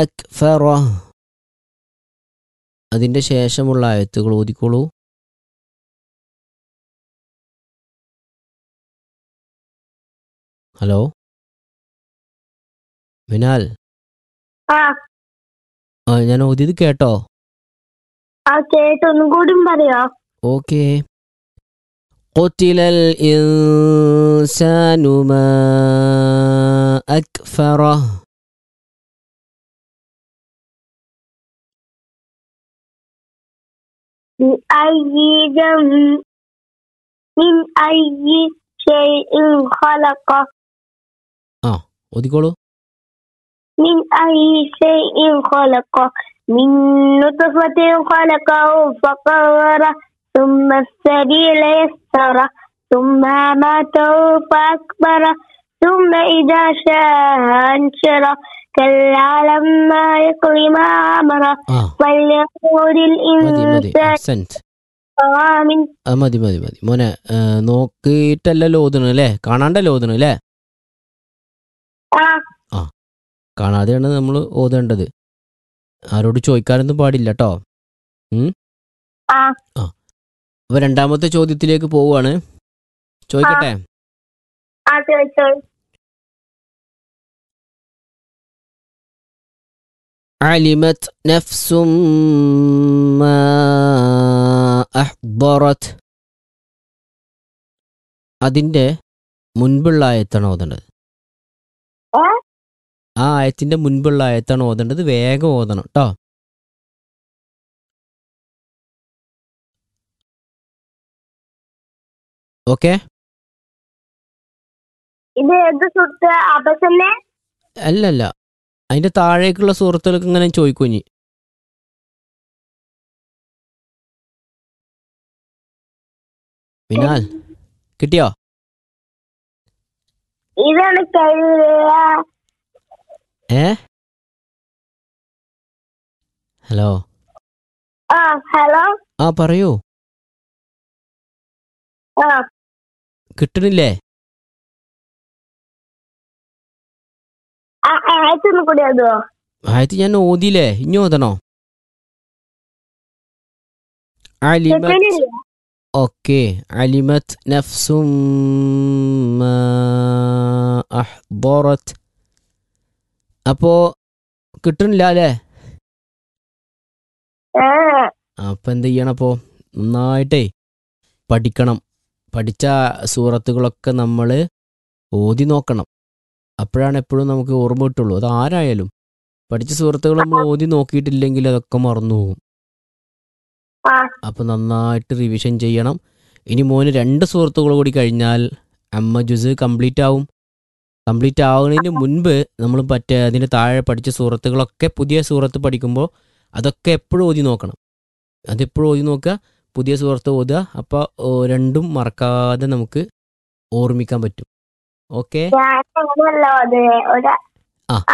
അക്ഫറ അതിൻ്റെ ശേഷമുള്ള ആയത്തുകൾ ഓതിക്കോളൂ ഹലോ മിനാൽ ആ ആ ഞാൻ ഓതിയത് കേട്ടോ ആ കേട്ട് ഒന്നും കൂടി പറയോ ഓക്കെ قتل الإنسان ما أكفره بأي جنب من أي شيء خلقه ഓതിക്കോളൂ من أي شيء خلقه من نطفة خلقه فقدره ثم السبيل يسره ثم أماته فأكبره ثم إذا شاء أنشره كلا لما يقض ما أمره ആ فليقول മതി മതി الإنسان അഹ്സൻത്. آمين ആ മതി മതി മതി മോനെ ആ, നോക്കിയിട്ടല്ലല്ലോ ഓതണം അല്ലേ കാണാണ്ടല്ലോ ഓതണം അല്ലേ آه കാണാതെയാണ് നമ്മൾ ഓതേണ്ടത് ആരോട് ചോദിക്കാനൊന്നും പാടില്ല കേട്ടോ آه അപ്പൊ രണ്ടാമത്തെ ചോദ്യത്തിലേക്ക് പോവുകയാണ് ചോദിക്കട്ടെ آه ചോദിച്ചോ علمت نفس ما أحضرت അതിന്റെ മുൻപുള്ള ആയത്താണ് ഓതേണ്ടത് ഏ? ആ ആയത്തിന്റെ മുൻപുള്ള ആയത്താണ് ഓതേണ്ടത് വേഗം ഓതണം കേട്ടോ ഓക്കെ ഇത് ഏത് സുഹൃത്ത് അബസന്നെ അല്ലല്ല അതിന്റെ താഴേക്കുള്ള സുഹൃത്തുക്കൾക്ക് ഇങ്ങനെ ചോദിക്കുഞ്ഞി മിനാൽ കിട്ടിയോ ഇതാണ് കഴിയുക ഏ ഹലോ ആ ഹലോ ആ പറയൂ ആ കിട്ടണില്ലേ ആ ആയിട്ടൊന്നും കൂടി അതോ ആയത് ഞാൻ ഓതിയില്ലേ ഇനി ഓതണോ അലിമത്ത് കിട്ടണില്ല ഓക്കെ അലിമത്ത് നഫ്സും മാ അഹ്ദറത്ത് അപ്പോ കിട്ടണില്ല അല്ലേ ഏ അപ്പം എന്ത് ചെയ്യണം അപ്പോൾ നന്നായിട്ടേ പഠിക്കണം പഠിച്ച സൂറത്തുകളൊക്കെ നമ്മൾ ഓതി നോക്കണം അപ്പോഴാണ് എപ്പോഴും നമുക്ക് ഓർമ്മ കിട്ടുള്ളൂ അത് ആരായാലും പഠിച്ച സൂറത്തുകൾ നമ്മൾ ഓതി നോക്കിയിട്ടില്ലെങ്കിൽ അതൊക്കെ മറന്നു പോകും ആ അപ്പോൾ നന്നായിട്ട് റിവിഷൻ ചെയ്യണം ഇനി മോന് രണ്ട് സുഹൃത്തുക്കൾ കൂടി കഴിഞ്ഞാൽ അമ്മ ജുസ് കംപ്ലീറ്റ് ആവും കംപ്ലീറ്റ് ആവുന്നതിന് മുൻപ് നമ്മൾ മറ്റേ അതിന് താഴെ പഠിച്ച സുഹൃത്തുക്കളൊക്കെ പുതിയ സുഹൃത്ത് പഠിക്കുമ്പോൾ അതൊക്കെ എപ്പോഴും ഓതി നോക്കണം അതെപ്പോഴും ഓതി നോക്കുക പുതിയ സുഹൃത്ത് ഓതുക അപ്പോൾ രണ്ടും മറക്കാതെ നമുക്ക് ഓർമ്മിക്കാൻ പറ്റും ഓക്കെ ഞാൻ അങ്ങനല്ല അത് ഒരു ആ.